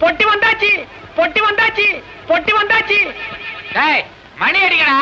பொட்டி வந்தாச்சு பொட்டி வந்தாச்சு பொட்டி வந்தாச்சு டேய் மணி அடிக்கடா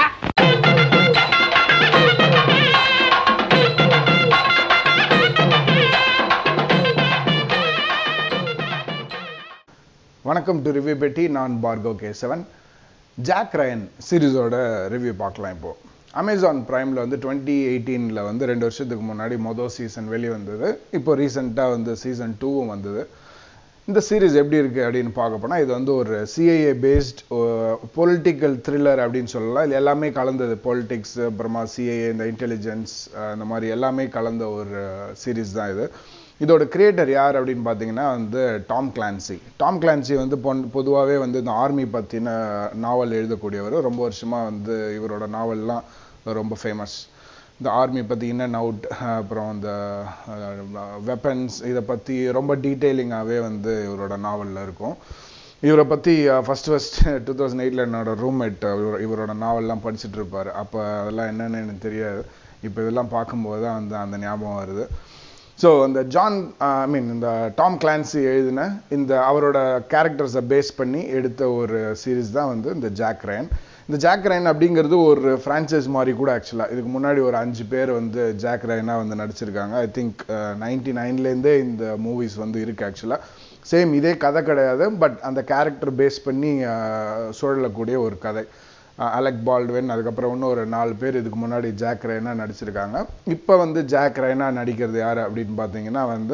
வணக்கம் டு ரிவ்யூ பெட்டி நான் பார்கோ கேசவன் ஜாக் ரயன் சீரிஸோட ரிவ்யூ பார்க்கலாம் இப்போ அமேசான் பிரைமில் வந்து டுவெண்ட்டி எயிட்டீனில் வந்து ரெண்டு வருஷத்துக்கு முன்னாடி மொதல் சீசன் வெளியே வந்தது இப்போ ரீசெண்டாக வந்து சீசன் டூவும் வந்தது இந்த சீரிஸ் எப்படி இருக்குது அப்படின்னு பார்க்க போனால் இது வந்து ஒரு சிஐஏ பேஸ்ட் பொலிட்டிக்கல் த்ரில்லர் அப்படின்னு சொல்லலாம் இது எல்லாமே கலந்தது பொலிட்டிக்ஸ் அப்புறமா சிஐஏ இந்த இன்டெலிஜென்ஸ் இந்த மாதிரி எல்லாமே கலந்த ஒரு சீரிஸ் தான் இது இதோட கிரியேட்டர் யார் அப்படின்னு பார்த்தீங்கன்னா வந்து டாம் கிளான்சி டாம் கிளான்சி வந்து பொன் பொதுவாகவே வந்து இந்த ஆர்மி பற்றின நாவல் எழுதக்கூடியவர் ரொம்ப வருஷமாக வந்து இவரோட நாவல்லாம் ரொம்ப ஃபேமஸ் இந்த ஆர்மி பற்றி இன் அண்ட் அவுட் அப்புறம் இந்த வெப்பன்ஸ் இதை பற்றி ரொம்ப டீட்டெயிலிங்காகவே வந்து இவரோட நாவலில் இருக்கும் இவரை பற்றி ஃபஸ்ட் ஃபஸ்ட் டூ தௌசண்ட் எயிட்டில் என்னோட ரூம்மேட் இவர் இவரோட நாவல்லாம் படிச்சுட்டு இருப்பார் அப்போ அதெல்லாம் என்னென்னு எனக்கு தெரியாது இப்போ இதெல்லாம் பார்க்கும்போது தான் வந்து அந்த ஞாபகம் வருது ஸோ இந்த ஜான் ஐ மீன் இந்த டாம் கிளான்சி எழுதின இந்த அவரோட கேரக்டர்ஸை பேஸ் பண்ணி எடுத்த ஒரு சீரீஸ் தான் வந்து இந்த ஜாக் ரயன் இந்த ஜாக் ரயன் அப்படிங்கிறது ஒரு ஃப்ரான்ச்சைஸ் மாதிரி கூட ஆக்சுவலாக இதுக்கு முன்னாடி ஒரு அஞ்சு பேர் வந்து ஜாக் ரயனாக வந்து நடிச்சிருக்காங்க ஐ திங்க் நைன்டி நைன்லேருந்தே இந்த மூவிஸ் வந்து இருக்குது ஆக்சுவலாக சேம் இதே கதை கிடையாது பட் அந்த கேரக்டர் பேஸ் பண்ணி சுழலக்கூடிய ஒரு கதை அலெக் பால்ட்வின் அதுக்கப்புறம் இன்னும் ஒரு நாலு பேர் இதுக்கு முன்னாடி ஜாக் ரேனா நடிச்சிருக்காங்க இப்போ வந்து ஜாக் ரேனா நடிக்கிறது யார் அப்படின்னு பார்த்தீங்கன்னா வந்து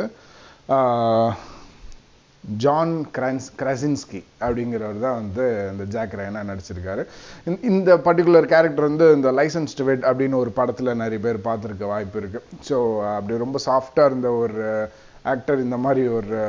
ஜான் கிரான்ஸ் கிரசின்ஸ்கி அப்படிங்கிறவர் தான் வந்து இந்த ஜாக் ரேனா நடிச்சிருக்காரு இந்த பர்டிகுலர் கேரக்டர் வந்து இந்த லைசன்ஸ் டு வெட் அப்படின்னு ஒரு படத்தில் நிறைய பேர் பார்த்துருக்க வாய்ப்பு இருக்கு ஸோ அப்படி ரொம்ப சாஃப்டாக இருந்த ஒரு ஆக்டர் இந்த மாதிரி ஒரு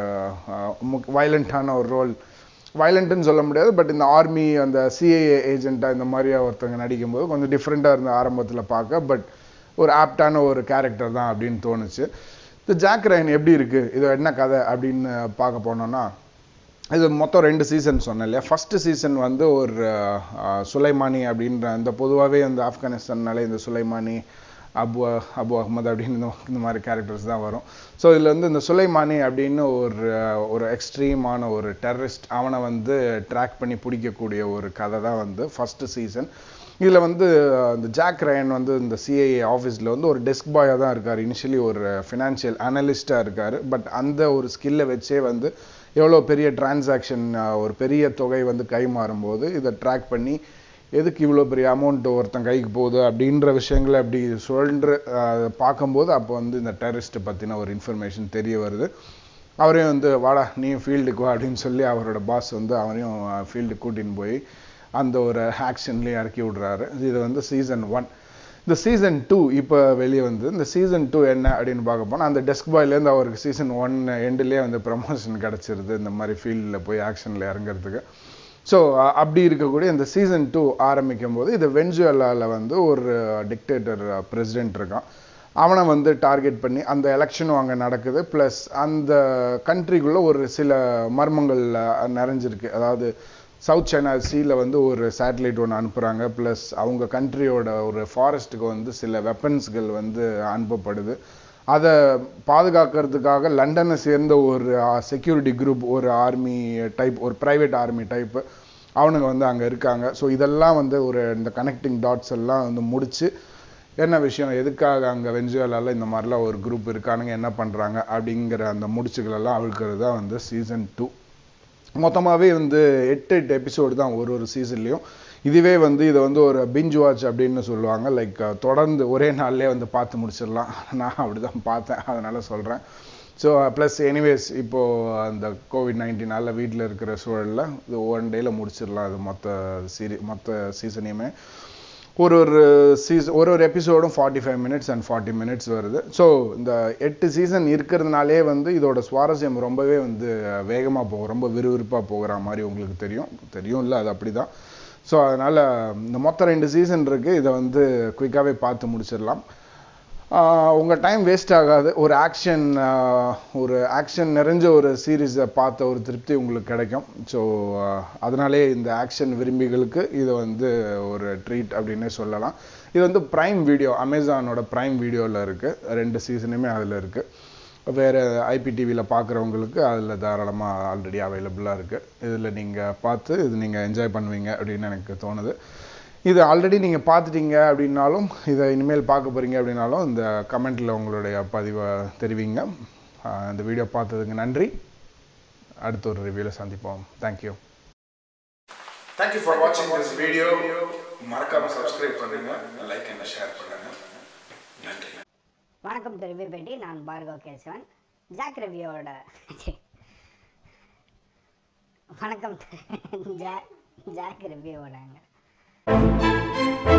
வயலண்ட்டான ஒரு ரோல் வயலண்ட்டுன்னு சொல்ல முடியாது பட் இந்த ஆர்மி அந்த சிஏஏ ஏஜென்ட்டாக இந்த மாதிரி ஒருத்தவங்க நடிக்கும்போது கொஞ்சம் டிஃப்ரெண்ட்டாக இருந்த ஆரம்பத்தில் பார்க்க பட் ஒரு ஆப்டான ஒரு கேரக்டர் தான் அப்படின்னு தோணுச்சு இந்த ஜாக் ரயன் எப்படி இருக்குது இது என்ன கதை அப்படின்னு பார்க்க போனோம்னா இது மொத்தம் ரெண்டு சீசன் சொன்னேன் இல்லையா ஃபர்ஸ்ட் சீசன் வந்து ஒரு சுலைமானி அப்படின்ற அந்த பொதுவாகவே அந்த ஆப்கானிஸ்தான்னாலே இந்த சுலைமானி அபு அபு அஹமது அப்படின்னு இந்த மாதிரி கேரக்டர்ஸ் தான் வரும் ஸோ இதில் வந்து இந்த சுலைமானி அப்படின்னு ஒரு ஒரு எக்ஸ்ட்ரீமான ஒரு டெரரிஸ்ட் அவனை வந்து ட்ராக் பண்ணி பிடிக்கக்கூடிய ஒரு கதை தான் வந்து ஃபர்ஸ்ட் சீசன் இதில் வந்து இந்த ஜாக் ரயன் வந்து இந்த சிஐஏ ஆஃபீஸில் வந்து ஒரு டெஸ்க் பாயாக தான் இருக்கார் இனிஷியலி ஒரு ஃபினான்ஷியல் அனலிஸ்டாக இருக்கார் பட் அந்த ஒரு ஸ்கில்லை வச்சே வந்து எவ்வளோ பெரிய டிரான்சாக்ஷன் ஒரு பெரிய தொகை வந்து கை மாறும்போது இதை ட்ராக் பண்ணி எதுக்கு இவ்வளோ பெரிய அமௌண்ட் ஒருத்தன் கைக்கு போகுது அப்படின்ற விஷயங்களை அப்படி சுழன்று பார்க்கும்போது அப்போ வந்து இந்த டெரரிஸ்ட்டை பற்றின ஒரு இன்ஃபர்மேஷன் தெரிய வருது அவரையும் வந்து வாடா நீ ஃபீல்டுக்கு வா அப்படின்னு சொல்லி அவரோட பாஸ் வந்து அவரையும் ஃபீல்டுக்கு கூட்டின்னு போய் அந்த ஒரு ஆக்ஷன்லேயே இறக்கி விடுறாரு இது வந்து சீசன் ஒன் இந்த சீசன் டூ இப்போ வெளியே வந்து இந்த சீசன் டூ என்ன அப்படின்னு பார்க்க போனால் அந்த டெஸ்க் பாய்லேருந்து அவருக்கு சீசன் ஒன் எண்டுலேயே வந்து ப்ரமோஷன் கிடச்சிருது இந்த மாதிரி ஃபீல்டில் போய் ஆக்ஷனில் இறங்குறதுக்கு ஸோ அப்படி இருக்கக்கூடிய இந்த சீசன் டூ ஆரம்பிக்கும் போது இது வென்சுவலாவில் வந்து ஒரு டிக்டேட்டர் பிரசிடென்ட் இருக்கான் அவனை வந்து டார்கெட் பண்ணி அந்த எலெக்ஷனும் அங்கே நடக்குது ப்ளஸ் அந்த கண்ட்ரிக்குள்ளே ஒரு சில மர்மங்கள் நிறைஞ்சிருக்கு அதாவது சவுத் சைனா சீல வந்து ஒரு சேட்டலைட் ஒன்று அனுப்புகிறாங்க ப்ளஸ் அவங்க கண்ட்ரியோட ஒரு ஃபாரஸ்ட்டுக்கு வந்து சில வெப்பன்ஸ்கள் வந்து அனுப்பப்படுது அதை பாதுகாக்கிறதுக்காக லண்டனை சேர்ந்த ஒரு செக்யூரிட்டி குரூப் ஒரு ஆர்மி டைப் ஒரு ப்ரைவேட் ஆர்மி டைப்பு அவனுங்க வந்து அங்கே இருக்காங்க ஸோ இதெல்லாம் வந்து ஒரு இந்த கனெக்டிங் டாட்ஸ் எல்லாம் வந்து முடிச்சு என்ன விஷயம் எதுக்காக அங்கே வெஞ்சுவலால இந்த மாதிரிலாம் ஒரு குரூப் இருக்கானுங்க என்ன பண்ணுறாங்க அப்படிங்கிற அந்த முடிச்சுகளெல்லாம் அழுக்கிறது தான் வந்து சீசன் டூ மொத்தமாகவே வந்து எட்டு எட்டு எபிசோடு தான் ஒரு ஒரு சீசன்லேயும் இதுவே வந்து இதை வந்து ஒரு பிஞ்ச் வாட்ச் அப்படின்னு சொல்லுவாங்க லைக் தொடர்ந்து ஒரே நாள்லேயே வந்து பார்த்து முடிச்சிடலாம் நான் அப்படி தான் பார்த்தேன் அதனால் சொல்கிறேன் ஸோ ப்ளஸ் எனிவேஸ் இப்போது அந்த கோவிட் நைன்டீனால் வீட்டில் இருக்கிற சூழலில் இது ஒன் டேயில் முடிச்சிடலாம் அது மொத்த சீரி மொத்த சீசனையுமே ஒரு ஒரு சீசன் ஒரு ஒரு எபிசோடும் forty five minutes and forty minutes வருது ஸோ இந்த எட்டு சீசன் இருக்கிறதுனாலே வந்து இதோட சுவாரஸ்யம் ரொம்பவே வந்து வேகமாக போகும் ரொம்ப விறுவிறுப்பாக போகிற மாதிரி உங்களுக்கு தெரியும் தெரியும் இல்லை அது அப்படி தான் ஸோ அதனால் இந்த மொத்தம் ரெண்டு சீசன் இருக்குது இதை வந்து குயிக்காகவே பார்த்து முடிச்சிடலாம் உங்கள் டைம் வேஸ்ட் ஆகாது ஒரு ஆக்ஷன் ஒரு ஆக்ஷன் நிறைஞ்ச ஒரு சீரீஸை பார்த்த ஒரு திருப்தி உங்களுக்கு கிடைக்கும் ஸோ அதனாலே இந்த ஆக்ஷன் விரும்பிகளுக்கு இது வந்து ஒரு ட்ரீட் அப்படின்னே சொல்லலாம் இது வந்து ப்ரைம் வீடியோ அமேசானோட ப்ரைம் வீடியோவில் இருக்குது ரெண்டு சீசனுமே அதில் இருக்குது வேறு ஐபிடிவியில் பார்க்குறவங்களுக்கு அதில் தாராளமாக ஆல்ரெடி அவைலபிளாக இருக்குது இதில் நீங்கள் பார்த்து இது நீங்கள் என்ஜாய் பண்ணுவீங்க அப்படின்னு எனக்கு தோணுது இது ஆல்ரெடி நீங்கள் பார்த்துட்டீங்க அப்படின்னாலும் இதை இனிமேல் பார்க்க போகிறீங்க அப்படின்னாலும் இந்த கமெண்ட்டில் உங்களுடைய பதிவை தெரிவிங்க ஆஹ் இந்த வீடியோ பார்த்ததுக்கு நன்றி அடுத்த ஒரு ரிவ்யூவில் சந்திப்போம் தேங்க்யூ தேங்க்யூ ஃபார் வாட்சிங் திஸ் வீடியோ மறக்காம சப்ஸ்கிரைப் பண்ணுங்க லைக் அண்ட் ஷேர் பண்ணுங்க நன்றி வணக்கம் திரு பேட்டி நான் பார்கவ் கேசவன் ஜாக் ரவியோட ச்சே. வணக்கம் திரு ஜாக் ஜாக் ரவியோடங்க